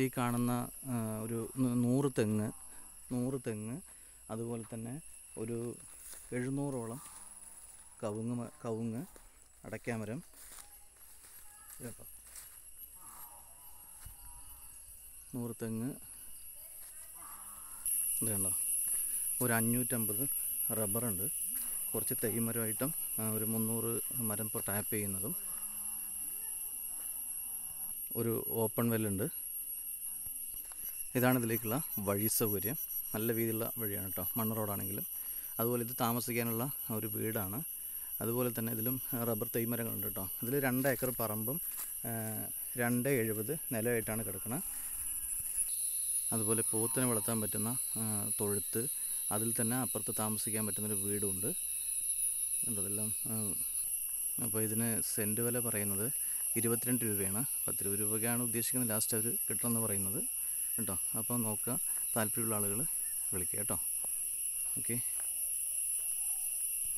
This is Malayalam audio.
ഈ കാണുന്ന ആ, ഒരു ന- നൂറ് തെങ്ങ് നൂറ് തെങ്ങ് അതുപോലെ തന്നെ ഒരു എഴുന്നൂറോളം കവുങ്ങ് മ- കവുങ്ങ് അടയ്ക്കാമരം ഇത് കേട്ടോ നൂറ് തെങ്ങ് ഇത് കണ്ടോ ഒരു അഞ്ഞൂറ്റമ്പത് റബ്ബറുണ്ട് കുറച്ച് തൈമരമായിട്ടും ആ, ഒരു മുന്നൂറ് മരം ഇപ്പോൾ ടാപ്പ് ചെയ്യുന്നതും ഒരു ഓപ്പൺ വെല്ലുണ്ട് ഇതാണ് ഇതിലേക്കുള്ള വഴി സൗകര്യം നല്ല വീതിയുള്ള വഴിയാണ് കേട്ടോ മണ്ണ് റോഡാണെങ്കിലും അതുപോലെ ഇത് താമസിക്കാനുള്ള ഒരു വീടാണ് അതുപോലെ തന്നെ ഇതിലും റബ്ബർ തൈമരങ്ങളുണ്ട് കേട്ടോ ഇതിൽ രണ്ട് ഏക്കർ പറമ്പും ആ, രണ്ട് എഴുപത് നിലമായിട്ടാണ് കിടക്കുന്നത് അതുപോലെ പോത്തിനെ വളർത്താൻ പറ്റുന്ന ആ, തൊഴുത്ത് അതിൽ തന്നെ അപ്പുറത്ത് താമസിക്കാൻ പറ്റുന്നൊരു വീടുമുണ്ട് ഉണ്ട് ഇതെല്ലാം അപ്പോൾ ഇതിന് സെൻറ്റ് വില പറയുന്നത് ഇരുപത്തിരണ്ട് രൂപയാണ് പത്ത് രൂപ രൂപയ്ക്കാണ് ഉദ്ദേശിക്കുന്നത് ലാസ്റ്റ് അവർ കിട്ടണമെന്ന് പറയുന്നത് കേട്ടോ അപ്പോൾ നോക്കുക താല്പര്യമുള്ള ആളുകൾ വിളിക്കുക കേട്ടോ ഓക്കെ